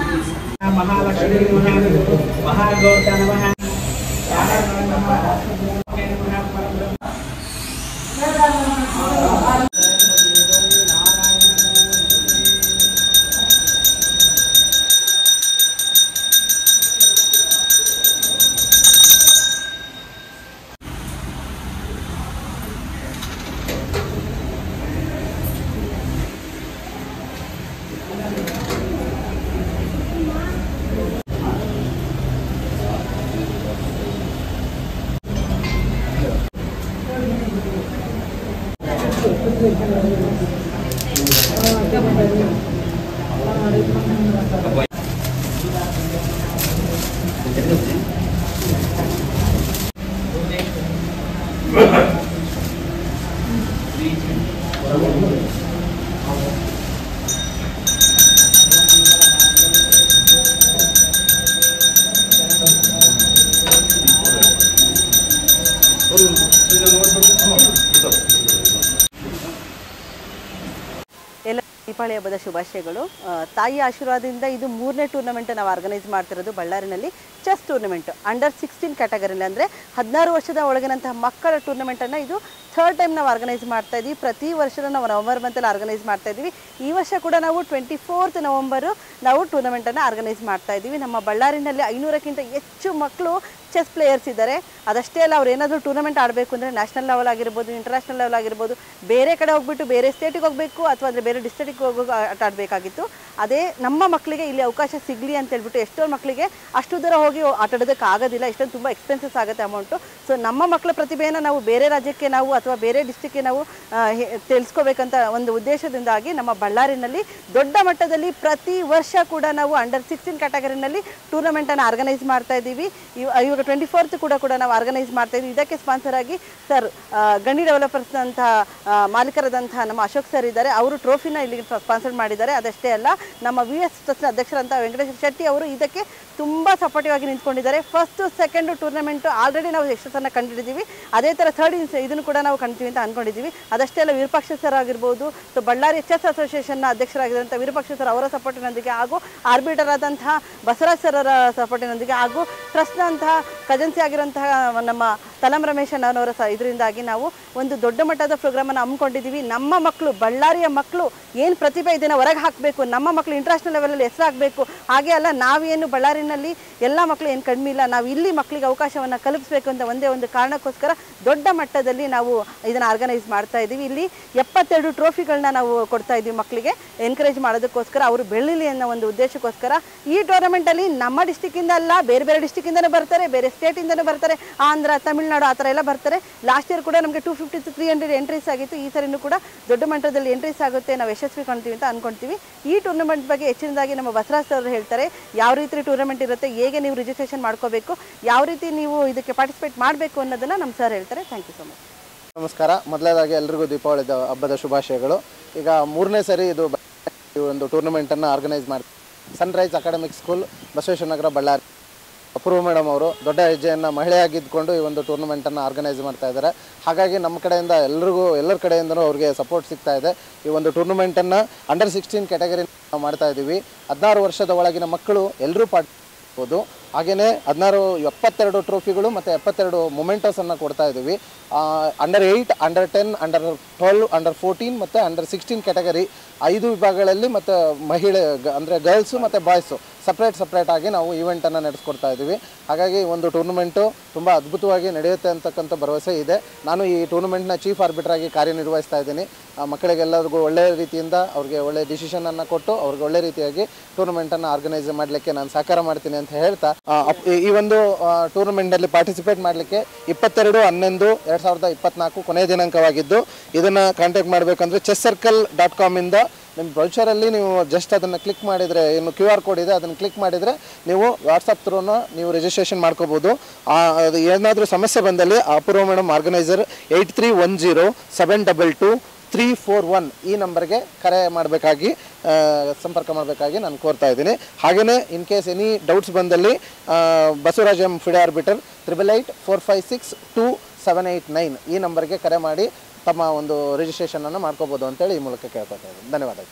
ಮಹಾಲಕ್ಷ್ಮೀ ನಮಃ ಮಹಾಗೌತ ನಮಃ ಎಲ್ಲ ದೀಪಾವಳಿ ಹಬ್ಬದ ಶುಭಾಶಯಗಳು ಆ, ತಾಯಿ ಆಶೀರ್ವಾದದಿಂದ ಇದು ಮೂರನೇ ಟೂರ್ನಮೆಂಟ್ ನಾವು ಆರ್ಗನೈಸ್ ಮಾಡ್ತಿರೋದು ಬಳ್ಳಾರಿನಲ್ಲಿ ಚೆಸ್ ಟೂರ್ನಮೆಂಟ್ ಅಂಡರ್ ಸಿಕ್ಸ್ಟೀನ್ ಕ್ಯಾಟಗರಿಲಿ ಅಂದರೆ ಹದಿನಾರು ವರ್ಷದ ಒಳಗಿನಂತಹ ಮಕ್ಕಳ ಟೂರ್ನಮೆಂಟನ್ನು ಇದು ಥರ್ಡ್ ಟೈಮ್ ನಾವು ಆರ್ಗನೈಸ್ ಮಾಡ್ತಾ ಇದ್ದೀವಿ ಪ್ರತಿ ವರ್ಷ ನಾವು ನವಂಬರ್ ಮಂತಲ್ಲಿ ಆರ್ಗನೈಸ್ ಮಾಡ್ತಾ ಇದ್ದೀವಿ ಈ ವರ್ಷ ಕೂಡ ನಾವು ಟ್ವೆಂಟಿ ಫೋರ್ತ್ ನವಂಬರು ನಾವು ಟೂರ್ನಮೆಂಟನ್ನು ಆರ್ಗನೈಸ್ ಮಾಡ್ತಾ ಇದ್ದೀವಿ ನಮ್ಮ ಬಳ್ಳಾರಿನಲ್ಲಿ ಐನೂರಕ್ಕಿಂತ ಹೆಚ್ಚು ಮಕ್ಕಳು ಚೆಸ್ ಪ್ಲೇಯರ್ಸ್ ಇದ್ದಾರೆ ಅದಷ್ಟೇ ಅಲ್ಲ ಅವ್ರು ಏನಾದರೂ ಟೂರ್ನಮೆಂಟ್ ಆಡಬೇಕು ಅಂದರೆ ನ್ಯಾಷನಲ್ ಲೆವೆಲ್ ಆಗಿರ್ಬೋದು ಇಂಟರ್ನ್ಯಾಷನಲ್ ಲೆವೆಲ್ ಆಗಿರ್ಬೋದು ಬೇರೆ ಕಡೆ ಹೋಗ್ಬಿಟ್ಟು ಬೇರೆ ಸ್ಟೇಟಿಗೆ ಹೋಗಬೇಕು ಅಥವಾ ಅಂದರೆ ಬೇರೆ ಡಿಸ್ಟ್ರಿಕ್ಟಿಗೆ ಹೋಗೋ ಆಟ ಆಡಬೇಕಾಗಿತ್ತು ಅದೇ ನಮ್ಮ ಮಕ್ಕಳಿಗೆ ಇಲ್ಲಿ ಅವಕಾಶ ಸಿಗಲಿ ಅಂತ ಹೇಳ್ಬಿಟ್ಟು ಎಷ್ಟೋ ಮಕ್ಕಳಿಗೆ ಅಷ್ಟು ದೂರ ಹೋಗಿ ಆಟ ಆಡೋದಕ್ಕೆ ಆಗೋದಿಲ್ಲ ಇಷ್ಟೊಂದು ತುಂಬ ಎಕ್ಸ್ಪೆನ್ಸಸ್ ಆಗುತ್ತೆ ಅಮೌಂಟು ಸೊ ನಮ್ಮ ಮಕ್ಕಳ ಪ್ರತಿಭೆಯನ್ನು ನಾವು ಬೇರೆ ರಾಜ್ಯಕ್ಕೆ ನಾವು ಅಥವಾ ಬೇರೆ ಡಿಸ್ಟಿಕ್ಗೆ ನಾವು ಆ, ಹೆ- ತಿಳಿಸ್ಕೋಬೇಕಂತ ಒಂದು ಉದ್ದೇಶದಿಂದಾಗಿ ನಮ್ಮ ಬಳ್ಳಾರಿನಲ್ಲಿ ದೊಡ್ಡ ಮಟ್ಟದಲ್ಲಿ ಪ್ರತಿ ವರ್ಷ ಕೂಡ ನಾವು ಅಂಡರ್ ಸಿಕ್ಸ್ಟೀನ್ ಕ್ಯಾಟಗರಿನಲ್ಲಿ ಟೂರ್ನಮೆಂಟನ್ನು ಆರ್ಗನೈಸ್ ಮಾಡ್ತಾ ಇದ್ದೀವಿ ಇವ- ಇವಾಗ ಟ್ವೆಂಟಿ ಫೋರ್ತ್ ಕೂಡ ಕೂಡ ನಾವು ಆರ್ಗನೈಸ್ ಮಾಡ್ತಾ ಇದ್ದೀವಿ ಇದಕ್ಕೆ ಸ್ಪಾನ್ಸರ್ ಆಗಿ ಸರ್ ಗಣಿ ಡೆವಲಪರ್ಸ್ ಅಂತ ಮಾಲೀಕರಾದಂತಹ ನಮ್ಮ ಅಶೋಕ್ ಸರ್ ಇದ್ದಾರೆ ಅವರು ಟ್ರೋಫಿನ ಇಲ್ಲಿ ಸ್ಪಾನ್ಸರ್ ಮಾಡಿದ್ದಾರೆ ಅದಷ್ಟೇ ಅಲ್ಲ ನಮ್ಮ ವಿ ಎಸ್ ಟ್ರಸ್ಟ್ನ ಅಧ್ಯಕ್ಷರಂತ ವೆಂಕಟೇಶ್ವರ ಶೆಟ್ಟಿ ಅವರು ಇದಕ್ಕೆ ತುಂಬ ಸಪೋರ್ಟಿವ್ ಆಗಿ ನಿಂತ್ಕೊಂಡಿದ್ದಾರೆ ಫಸ್ಟ್ ಸೆಕೆಂಡ್ ಟೂರ್ನಮೆಂಟ್ ಆಲ್ರೆಡಿ ನಾವು ಯಶಸ್ಸನ್ನು ಕಂಡಿದ್ದೀವಿ ಅದೇ ಥರ ಥರ್ಡ್ ಇದನ್ನು ಕೂಡ ನಾವು ಕಾಣ್ತೀವಿ ಅಂತ ಅಂದ್ಕೊಂಡಿದ್ದೀವಿ ಅದಷ್ಟೇ ಅಲ್ಲ ವಿರೂಪಾಕ್ಷ ಸರ್ ಆಗಿರ್ಬೋದು ಸೊ ಬಳ್ಳಾರಿ ಚೆಸ್ ಅಸೋಸಿಯೇಷನ್ನ ಅಧ್ಯಕ್ಷರಾಗಿರುವಂಥ ವಿರೂಪಾಕ್ಷ ಸರ್ ಅವರ ಸಪೋರ್ಟಿನೊಂದಿಗೆ ಹಾಗೂ ಆರ್ಬಿಟರ್ ಆದಂತಹ ಬಸವರಾಜ್ ಸರ್ ಅವರ ಸಪೋರ್ಟಿನೊಂದಿಗೆ ಹಾಗೂ ಟ್ರಸ್ಟ್ನಂತಹ ಕಜನ್ಸಿ ಆಗಿರುವಂತಹ ನಮ್ಮ ತಲಂ ರಮೇಶ್ ಅನ್ನೋರ ಸ ಇದರಿಂದಾಗಿ ನಾವು ಒಂದು ದೊಡ್ಡ ಮಟ್ಟದ ಪ್ರೋಗ್ರಾಮನ್ನು ಹಮ್ಮಿಕೊಂಡಿದ್ದೀವಿ ನಮ್ಮ ಮಕ್ಕಳು ಬಳ್ಳಾರಿಯ ಮಕ್ಕಳು ಏನು ಪ್ರತಿಭೆ ಇದನ್ನು ಹೊರಗೆ ಹಾಕಬೇಕು ನಮ್ಮ ಮಕ್ಕಳು ಇಂಟರ್ನ್ಯಾಷನಲ್ ಲೆವೆಲಲ್ಲಿ ಹೆಸರಾಗಬೇಕು ಹಾಗೆ ಅಲ್ಲ ನಾವೇನು ಬಳ್ಳಾರಿನಲ್ಲಿ ಎಲ್ಲ ಮಕ್ಕಳು ಏನು ಕಡಿಮೆ ಇಲ್ಲ ನಾವು ಇಲ್ಲಿ ಮಕ್ಕಳಿಗೆ ಅವಕಾಶವನ್ನು ಕಲ್ಪಿಸಬೇಕು ಅಂತ ಒಂದೇ ಒಂದು ಕಾರಣಕ್ಕೋಸ್ಕರ ದೊಡ್ಡ ಮಟ್ಟದಲ್ಲಿ ನಾವು ಇದನ್ನು ಆರ್ಗನೈಸ್ ಮಾಡ್ತಾ ಇದ್ದೀವಿ ಇಲ್ಲಿ ಎಪ್ಪತ್ತೆರಡು ಟ್ರೋಫಿಗಳನ್ನ ನಾವು ಕೊಡ್ತಾ ಇದ್ದೀವಿ ಮಕ್ಕಳಿಗೆ ಎನ್ಕರೇಜ್ ಮಾಡೋದಕ್ಕೋಸ್ಕರ ಅವರು ಬೆಳ್ಳಲಿ ಅನ್ನೋ ಒಂದು ಉದ್ದೇಶಕ್ಕೋಸ್ಕರ ಈ ಟೂರ್ನಮೆಂಟಲ್ಲಿ ನಮ್ಮ ಡಿಸ್ಟಿಕ್ಕಿಂದ ಅಲ್ಲ ಬೇರೆ ಬೇರೆ ಡಿಸ್ಟಿಕ್ಕಿಂದನೂ ಬರ್ತಾರೆ ಬೇರೆ ಸ್ಟೇಟಿಂದನೂ ಬರ್ತಾರೆ ಆಂಧ್ರ ತಮಿಳ್ನಾಡು ಆ ಥರ ಎಲ್ಲ ಬರ್ತಾರೆ ಲಾಸ್ಟ್ ಇಯರ್ ಕೂಡ ನಮಗೆ two fifty to three hundred entries ಆಗಿತ್ತು ಈ ಸರಿನೂ ಕೂಡ ದೊಡ್ಡ ಮಟ್ಟದಲ್ಲಿ ಎಂಟ್ರೀಸ್ ಆಗುತ್ತೆ ನಾವು ಯಶಸ್ವಿ ಕಾಣ್ತೀವಿ ಅಂತ ಅನ್ಕೊಂತೀವಿ ಈ ಟೂರ್ನಮೆಂಟ್ ಬಗ್ಗೆ ಹೆಚ್ಚಿನದಾಗಿ ನಮ್ಮ ಬಸವರಾಜ್ ಸರ್ ಹೇಳ್ತಾರೆ ಯಾವ ರೀತಿ ಟೂರ್ನಮೆಂಟ್ ಇರುತ್ತೆ ಹೇಗೆ ನೀವು ರಿಜಿಸ್ಟ್ರೇಷನ್ ಮಾಡ್ಕೋಬೇಕು ಯಾವ ರೀತಿ ನೀವು ಇದಕ್ಕೆ ಪಾರ್ಟಿಸಿಪೇಟ್ ಮಾಡಬೇಕು ಅನ್ನೋದನ್ನು ನಮ್ಮ ಸರ್ ಹೇಳ್ತಾರೆ ಥ್ಯಾಂಕ್ ಯು ಸೊ ಮಚ್ ನಮಸ್ಕಾರ ಮೊದಲನೇದಾಗಿ ಎಲ್ರಿಗೂ ದೀಪಾವಳಿ ದ- ಹಬ್ಬದ ಶುಭಾಶಯಗಳು ಈಗ ಮೂರನೇ ಸರಿ ಇದು ಬ- ಈ ಒಂದು ಟೂರ್ನಮೆಂಟನ್ನು ಆರ್ಗನೈಸ್ ಮಾಡಿ sunrise academic school Basaveshwara Nagar Bellary Apoorva madam ಅವರು ದೊಡ್ಡ ಹೆಜ್ಜೆಯನ್ನು ಮಹಿಳೆಯಾಗಿದ್ದುಕೊಂಡು ಈ ಒಂದು ಟೂರ್ನಮೆಂಟನ್ನು ಆರ್ಗನೈಸ್ ಮಾಡ್ತಾ ಇದ್ದಾರೆ ಹಾಗಾಗಿ ನಮ್ಮ ಕಡೆಯಿಂದ ಎಲ್ರಿಗೂ ಎಲ್ಲರ ಕಡೆಯಿಂದನೂ ಅವ್ರಿಗೆ ಸಪೋರ್ಟ್ ಸಿಗ್ತಾ ಇದೆ ಈ ಒಂದು ಟೂರ್ನಮೆಂಟನ್ನು ಅಂಡರ್ ಸಿಕ್ಸ್ಟೀನ್ ಕ್ಯಾಟಗರಿ ನಾವು ಮಾಡ್ತಾ ಇದ್ದೀವಿ ಹದಿನಾರು ವರ್ಷದ ಒಳಗಿನ ಮಕ್ಕಳು ಎಲ್ಲರೂ ಪಾರ್ಟ್ ಬೋದು ಹಾಗೆಯೇ ಹದಿನಾರು ಎಪ್ಪತ್ತೆರಡು ಟ್ರೋಫಿಗಳು ಮತ್ತು ಎಪ್ಪತ್ತೆರಡು ಮೊಮೆಂಟೋಸನ್ನು ಕೊಡ್ತಾ ಇದ್ದೀವಿ under eight under ten under twelve under fourteen ಮತ್ತು ಅಂಡರ್ ಸಿಕ್ಸ್ಟೀನ್ ಕ್ಯಾಟಗರಿ ಐದು ವಿಭಾಗಗಳಲ್ಲಿ ಮತ್ತು ಮಹಿಳೆ ಗ- ಅಂದರೆ ಗರ್ಲ್ಸು ಮತ್ತು ಬಾಯ್ಸು ಸಪ್ರೇಟ್ ಸಪ್ರೇಟ್ ಆಗಿ ನಾವು ಈವೆಂಟನ್ನು ನಡೆಸ್ಕೊಡ್ತಾ ಇದ್ದೀವಿ ಹಾಗಾಗಿ ಒಂದು ಟೂರ್ನಮೆಂಟು ತುಂಬ ಅದ್ಭುತವಾಗಿ ನಡೆಯುತ್ತೆ ಅಂತಕ್ಕಂಥ ಭರವಸೆ ಇದೆ ನಾನು ಈ ಟೂರ್ನಮೆಂಟ್ನ ಚೀಫ್ ಆರ್ಬಿಟರ್ ಆಗಿ ಕಾರ್ಯನಿರ್ವಹಿಸ್ತಾ ಇದ್ದೀನಿ ಆ ಮಕ್ಕಳಿಗೆಲ್ಲರಿಗೂ ಒಳ್ಳೆಯ ರೀತಿಯಿಂದ ಅವ್ರಿಗೆ ಒಳ್ಳೆಯ ಡಿಸಿಷನನ್ನು ಕೊಟ್ಟು ಅವ್ರಿಗೆ ಒಳ್ಳೆ ರೀತಿಯಾಗಿ ಟೂರ್ನಮೆಂಟನ್ನು ಆರ್ಗನೈಸ್ ಮಾಡಲಿಕ್ಕೆ ನಾನು ಸಹಕಾರ ಮಾಡ್ತೀನಿ ಅಂತ ಹೇಳ್ತಾ ಆ, ಅಪ್- ಈ- ಈ ಒಂದು ಟೂರ್ನಮೆಂಟಲ್ಲಿ ಪಾರ್ಟಿಸಿಪೇಟ್ ಮಾಡಲಿಕ್ಕೆ ಇಪ್ಪತ್ತೆರಡು ಹನ್ನೊಂದು ಎರಡು ಸಾವಿರದ ಇಪ್ಪತ್ನಾಲ್ಕು ಕೊನೆಯ ದಿನಾಂಕವಾಗಿದ್ದು ಇದನ್ನು ಕಾಂಟ್ಯಾಕ್ಟ್ ಮಾಡಬೇಕಂದ್ರೆ ಚೆಸ್ ಸರ್ಕಲ್ ಡಾಟ್ ಕಾಮಿಂದ ನಿಮ್ಮ ಬ್ರೌಚರಲ್ಲಿ ನೀವು ಜಸ್ಟ್ ಅದನ್ನು ಕ್ಲಿಕ್ ಮಾಡಿದರೆ ಏನು ಕ್ಯೂ ಆರ್ ಕೋಡ್ ಇದೆ ಅದನ್ನು ಕ್ಲಿಕ್ ಮಾಡಿದರೆ ನೀವು ವಾಟ್ಸಪ್ ಥ್ರೂನ ನೀವು ರಿಜಿಸ್ಟ್ರೇಷನ್ ಮಾಡ್ಕೋಬೋದು ಆ, ಅದು ಏನಾದರೂ ಸಮಸ್ಯೆ ಬಂದಲ್ಲಿ Apoorva madam organiser eight three one zero seven double two three four one ಈ ನಂಬರ್ಗೆ ಕರೆ ಮಾಡಬೇಕಾಗಿ ಸಂಪರ್ಕ ಮಾಡಬೇಕಾಗಿ ನಾನು ಕೋರ್ತಾ ಇದ್ದೀನಿ ಹಾಗೆಯೇ ಇನ್ ಕೇಸ್ ಎನಿ ಡೌಟ್ಸ್ ಬಂದಲ್ಲಿ ಆ, Basavaraj M FIDE arbiter triple eight four five six two seven eight nine ಈ ನಂಬರ್ಗೆ ಕರೆ ಮಾಡಿ ತಮ್ಮ ಒಂದು ರಿಜಿಸ್ಟ್ರೇಷನನ್ನು ಮಾಡ್ಕೋಬೋದು ಅಂತೇಳಿ ಈ ಮೂಲಕ ಕೇಳ್ಕೊತಾ ಇದ್ದೀನಿ ಧನ್ಯವಾದಗಳು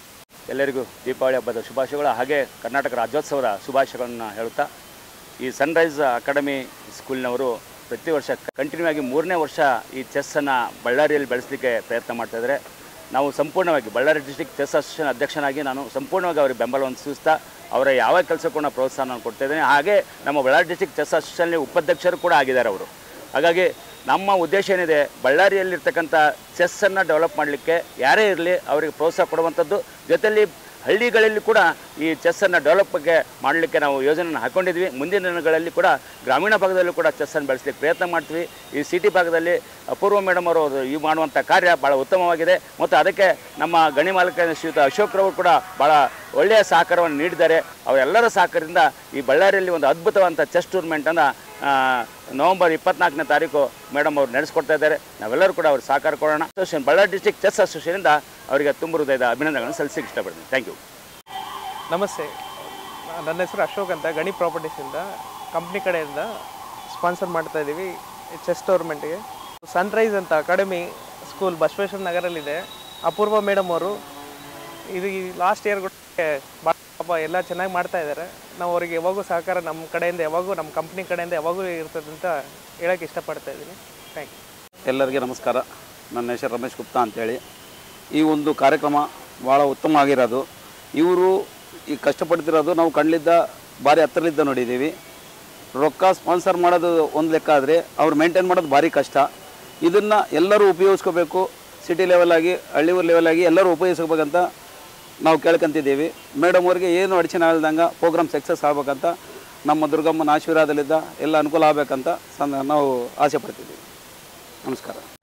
ಎಲ್ಲರಿಗೂ ದೀಪಾವಳಿ ಹಬ್ಬದ ಶುಭಾಶಯಗಳು ಹಾಗೆ ಕರ್ನಾಟಕ ರಾಜ್ಯೋತ್ಸವದ ಶುಭಾಶಯಗಳನ್ನು ಹೇಳುತ್ತಾ ಈ ಸನ್ರೈಸ್ ಅಕಾಡೆಮಿ ಸ್ಕೂಲ್ನವರು ಪ್ರತಿ ವರ್ಷ ಕಂಟಿನ್ಯೂ ಆಗಿ ಮೂರನೇ ವರ್ಷ ಈ ಚೆಸ್ಸನ್ನು ಬಳ್ಳಾರಿಯಲ್ಲಿ ಬೆಳೆಸಲಿಕ್ಕೆ ಪ್ರಯತ್ನ ಮಾಡ್ತಾ ಇದ್ದಾರೆ ನಾವು ಸಂಪೂರ್ಣವಾಗಿ ಬಳ್ಳಾರಿ ಡಿಸ್ಟಿಕ್ ಚೆಸ್ ಅಸೋಸಿಯೇಷನ್ ಅಧ್ಯಕ್ಷನಾಗಿ ನಾನು ಸಂಪೂರ್ಣವಾಗಿ ಅವರಿಗೆ ಬೆಂಬಲವನ್ನು ಸೂಚಿಸ್ತಾ ಅವರ ಯಾವ ಕೆಲಸಕ್ಕೂ ನಾನು ಪ್ರೋತ್ಸಾಹ ನಾನು ಕೊಡ್ತಾ ಇದ್ದೇನೆ ಹಾಗೆ ನಮ್ಮ ಬಳ್ಳಾರಿ ಡಿಸ್ಟಿಕ್ ಚೆಸ್ ಅಸೋಸಿಯೇಷನ್ ಉಪಾಧ್ಯಕ್ಷರು ಕೂಡ ಆಗಿದ್ದಾರೆ ಅವರು ಹಾಗಾಗಿ ನಮ್ಮ ಉದ್ದೇಶ ಏನಿದೆ ಬಳ್ಳಾರಿಯಲ್ಲಿರ್ತಕ್ಕಂಥ ಚೆಸ್ಸನ್ನು ಡೆವಲಪ್ ಮಾಡಲಿಕ್ಕೆ ಯಾರೇ ಇರಲಿ ಅವರಿಗೆ ಪ್ರೋತ್ಸಾಹ ಕೊಡುವಂಥದ್ದು ಜೊತೆಯಲ್ಲಿ ಹಳ್ಳಿಗಳಲ್ಲಿ ಕೂಡ ಈ ಚೆಸ್ಸನ್ನು ಡೆವಲಪ್ಗೆ ಮಾಡಲಿಕ್ಕೆ ನಾವು ಯೋಜನೆಯನ್ನು ಹಾಕ್ಕೊಂಡಿದ್ವಿ ಮುಂದಿನ ದಿನಗಳಲ್ಲಿ ಕೂಡ ಗ್ರಾಮೀಣ ಭಾಗದಲ್ಲೂ ಕೂಡ ಚೆಸ್ಸನ್ನು ಬೆಳೆಸಲಿಕ್ಕೆ ಪ್ರಯತ್ನ ಮಾಡ್ತೀವಿ ಈ ಸಿಟಿ ಭಾಗದಲ್ಲಿ ಅಪೂರ್ವ ಮೇಡಮ್ ಅವರು ಅದು ಈ ಮಾಡುವಂಥ ಕಾರ್ಯ ಭಾಳ ಉತ್ತಮವಾಗಿದೆ ಮತ್ತು ಅದಕ್ಕೆ ನಮ್ಮ ಗಣಿ ಮಾಲಕ ಶ್ರೀಯುತ ಅಶೋಕ್ರವರು ಕೂಡ ಭಾಳ ಒಳ್ಳೆಯ ಸಹಕಾರವನ್ನು ನೀಡಿದ್ದಾರೆ ಅವರೆಲ್ಲರ ಸಹಕಾರದಿಂದ ಈ ಬಳ್ಳಾರಿಯಲ್ಲಿ ಒಂದು ಅದ್ಭುತವಾದಂಥ ಚೆಸ್ ಟೂರ್ನಮೆಂಟನ್ನು ನವೆಂಬರ್ ಇಪ್ಪತ್ನಾಲ್ಕನೇ ತಾರೀಕು ಮೇಡಮ್ ಅವರು ನಡೆಸ್ಕೊಡ್ತಾ ಇದ್ದಾರೆ ನಾವೆಲ್ಲರೂ ಕೂಡ ಅವ್ರಿಗೆ ಸಹಕಾರ ಕೊಡೋಣ ಅಸೋಸಿಯೇಷನ್ ಬಳ್ಳಾರಿ ಡಿಸ್ಟಿಕ್ ಚೆಸ್ ಅಸೋಸಿಯೇಷನಿಂದ ಅವರಿಗೆ ತುಂಬ ಹೃದಯದ ಅಭಿನಂದನೆಗಳನ್ನು ಸಲ್ಲಿಸಲಿಕ್ಕೆ ಇಷ್ಟಪಡ್ತೀನಿ ಥ್ಯಾಂಕ್ ಯು ನಮಸ್ತೆ ನನ್ನ ಹೆಸರು ಅಶೋಕ್ ಅಂತ ಗಣಿ ಪ್ರಾಪರ್ಟೀಸಿಂದ ಕಂಪ್ನಿ ಕಡೆಯಿಂದ ಸ್ಪಾನ್ಸರ್ ಮಾಡ್ತಾ ಇದ್ದೀವಿ ಚೆಸ್ ಟೂರ್ನಮೆಂಟ್ಗೆ ಸನ್ರೈಸ್ ಅಂತ ಅಕಾಡೆಮಿ ಸ್ಕೂಲ್ ಬಸವೇಶ್ವರ ನಗರಲ್ಲಿದೆ ಅಪೂರ್ವ ಮೇಡಮ್ ಅವರು ಇದು ಈ ಲಾಸ್ಟ್ ಇಯರ್ ಭಾಳ ಪಾಪ ಎಲ್ಲ ಚೆನ್ನಾಗಿ ಮಾಡ್ತಾ ಇದ್ದಾರೆ ನಾವು ಅವರಿಗೆ ಯಾವಾಗೂ ಸಹಕಾರ ನಮ್ಮ ಕಡೆಯಿಂದ ಯಾವಾಗೂ ನಮ್ಮ ಕಂಪ್ನಿ ಕಡೆಯಿಂದ ಯಾವಾಗೂ ಇರ್ತದೆ ಅಂತ ಹೇಳೋಕ್ಕೆ ಇಷ್ಟಪಡ್ತಾ ಇದ್ದೀನಿ ಥ್ಯಾಂಕ್ ಯು ಎಲ್ಲರಿಗೆ ನಮಸ್ಕಾರ ನನ್ನ ಹೆಸರು ರಮೇಶ್ ಗುಪ್ತಾ ಅಂತೇಳಿ ಈ ಒಂದು ಕಾರ್ಯಕ್ರಮ ಭಾಳ ಉತ್ತಮವಾಗಿರೋದು ಇವರು ಈ ಕಷ್ಟಪಡ್ತಿರೋದು ನಾವು ಕಣ್ಲಿದ್ದ ಭಾರಿ ಹತ್ತಿರಲಿದ್ದ ನೋಡಿದ್ದೀವಿ ರೊಕ್ಕ ಸ್ಪಾನ್ಸರ್ ಮಾಡೋದು ಒಂದು ಲೆಕ್ಕ ಆದರೆ ಅವ್ರು ಮೇಂಟೈನ್ ಮಾಡೋದು ಭಾರಿ ಕಷ್ಟ ಇದನ್ನು ಎಲ್ಲರೂ ಉಪಯೋಗಿಸ್ಕೋಬೇಕು ಸಿಟಿ ಲೆವೆಲಾಗಿ ಹಳ್ಳಿಯೂರು ಲೆವೆಲಾಗಿ ಎಲ್ಲರೂ ಉಪಯೋಗಿಸ್ಕೋಬೇಕಂತ ನಾವು ಕೇಳ್ಕೊಂತಿದ್ದೀವಿ ಮೇಡಮ್ ಅವ್ರಿಗೆ ಏನು ಅಡಚಣೆ ಆಗಲ್ದಂಗೆ ಪ್ರೋಗ್ರಾಮ್ ಸಕ್ಸಸ್ ಆಗ್ಬೇಕಂತ ನಮ್ಮ ದುರ್ಗಮ್ಮನ ಆಶೀರ್ವಾದಲಿದ್ದ ಎಲ್ಲ ಅನುಕೂಲ ಆಗಬೇಕಂತ ಸಂ ನಾವು ಆಸೆ ಪಡ್ತಿದ್ದೀವಿ ನಮಸ್ಕಾರ